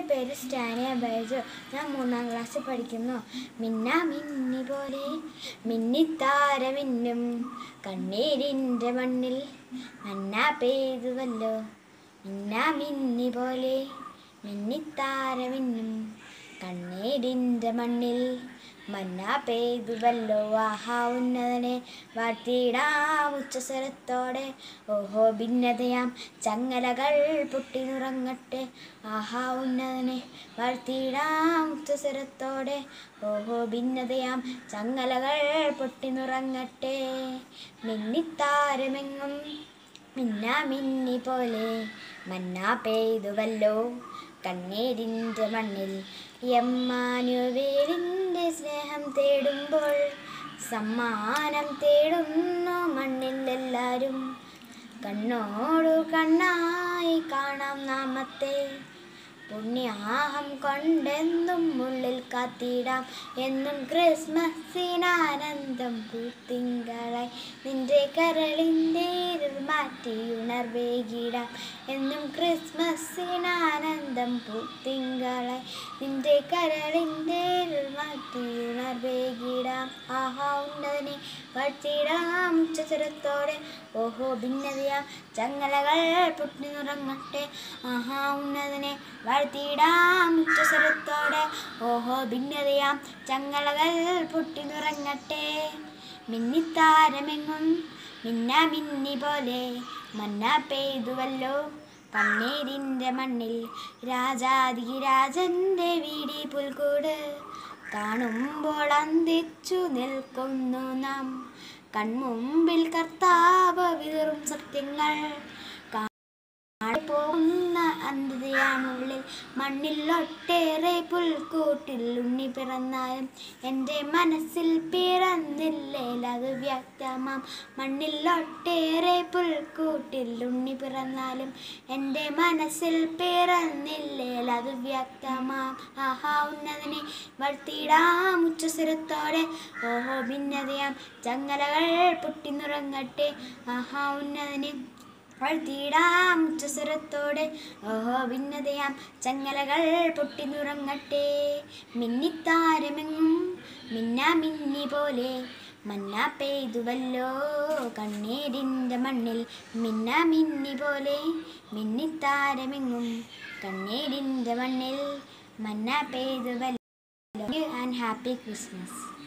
പേര് സ്റ്റാനിയ ബൈജു ഞാൻ മൂന്നാം ക്ലാസ്സിൽ പഠിക്കുന്നു മിന്ന മിന്നി പോലെ മിന്നിത്താര മിന്നും കണ്ണീരിൻ്റെ മണ്ണിൽ മന്ന പെയ്തുവല്ലോ മിന്ന മിന്നി പോലെ മിന്നിത്താര മിന്നും കണ്ണീരിൻ്റെ മണ്ണിൽ മന്ന പെയ്തുവല്ലോ ആഹാ ഉന്നതനെ വാഴ്ത്തിയിടാം ഉച്ചസ്വരത്തോടെ ഓഹോ ഭിന്നതയാം ചങ്ങലകൾ പൊട്ടിനുറങ്ങട്ടെ ആഹാ ഉന്നതനെ വാഴ്ത്തിയിടാം ഉച്ചസ്വരത്തോടെ ഓഹോ ഭിന്നതയാം ചങ്ങലകൾ പൊട്ടിനുറങ്ങട്ടെ മിന്നിത്താരമെങ്ങും മിന്ന മിന്നി പോലെ മന്ന പെയ്തുവല്ലോ കണ്ണീരിൻ്റെ മണ്ണിൽ എമ്മാനുവേലിൻ്റെ സ്നേഹം തേടുമ്പോൾ സമ്മാനം തേടുന്നു മണ്ണിൽ എല്ലാവരും കണ്ണോടു കണ്ണായി കാണാം നാമത്തെ പുണ്യാഹം കൊണ്ടെന്നും ഉള്ളിൽ കാത്തിടാം എന്നും ക്രിസ്മസിനാനന്ദം പൂത്തിങ്കളായി നിന്റെ കരളിൻ്റെ ഇരുൾ മാറ്റി ഉണർവേകിടാം എന്നും ക്രിസ്മസിനാനന്ദം പൂത്തിങ്കളായി നിന്റെ കരളിൻ്റെ ഇരുൾ മാറ്റി ഉണർവേകിടാം ആഹാ ഉന്നതനെ വാഴ്ത്തിടാം ഉച്ചസ്വരത്തോടെ ഓഹോ ഭിന്നതയാം ചങ്ങലകൾ പൊട്ടിനുറങ്ങട്ടെ ആഹാ ഉന്നതനെ വാഴ്ത്തിടാം ഉച്ചസ്വരത്തോടെ ഓഹോ ഭിന്നതയാം ചങ്ങലകൾ പൊട്ടിനുറങ്ങട്ടെ മിന്നിത്താരമെങ്ങും മിന്ന മിന്നി പോലെ മന്ന പെയ്തുവല്ലോ കണ്ണീരിൻ്റെ മണ്ണിൽ രാജാതിരാജൻ്റെ വീടി പുൽക്കൂട് കാണുമ്പോൾ അന്തിച്ചു നിൽക്കുന്നു നാം കൺമുമ്പിൽ കർത്താവ് വിതറും സത്യങ്ങൾ പോകുന്ന അന്ധതയാണുള്ളിൽ മണ്ണിൽ ഒട്ടേറെ പുൽക്കൂട്ടിൽ ഉണ്ണി പിറന്നാലും എൻ്റെ മനസ്സിൽ പിറന്നില്ലേൽ അത് വ്യക്തമാം മണ്ണിൽ ഒട്ടേറെ പുൽക്കൂട്ടിൽ ഉണ്ണി പിറന്നാലും എൻ്റെ മനസ്സിൽ പിറന്നില്ലേൽ അത് വ്യക്തമാം ആഹാ ഉന്നതനെ വർത്തിടാം ഉച്ചസ്വരത്തോടെ ഓഹോ ഭിന്നതയാം ചങ്ങലകൾ പൊട്ടിനുറങ്ങട്ടെ ആഹാ ഉന്നതനെ വാഴ്ത്തിയിടാം ഉച്ചസ്വരത്തോടെ ഓഹോ ഭിന്നതയാം ചങ്ങലകൾ പൊട്ടിനുറങ്ങട്ടെ മിന്നിത്താരമെങ്ങും മിന്ന മിന്നി പോലെ മന്ന പെയ്തുവല്ലോ കണ്ണീരിൻ്റെ മണ്ണിൽ മിന്ന മിന്നി പോലെ മിന്നിത്താരമെങ്ങും കണ്ണീരിൻ്റെ മണ്ണിൽ മന്ന പെയ്തുവല്ലോ ആൻഡ് ഹാപ്പി ക്രിസ്മസ്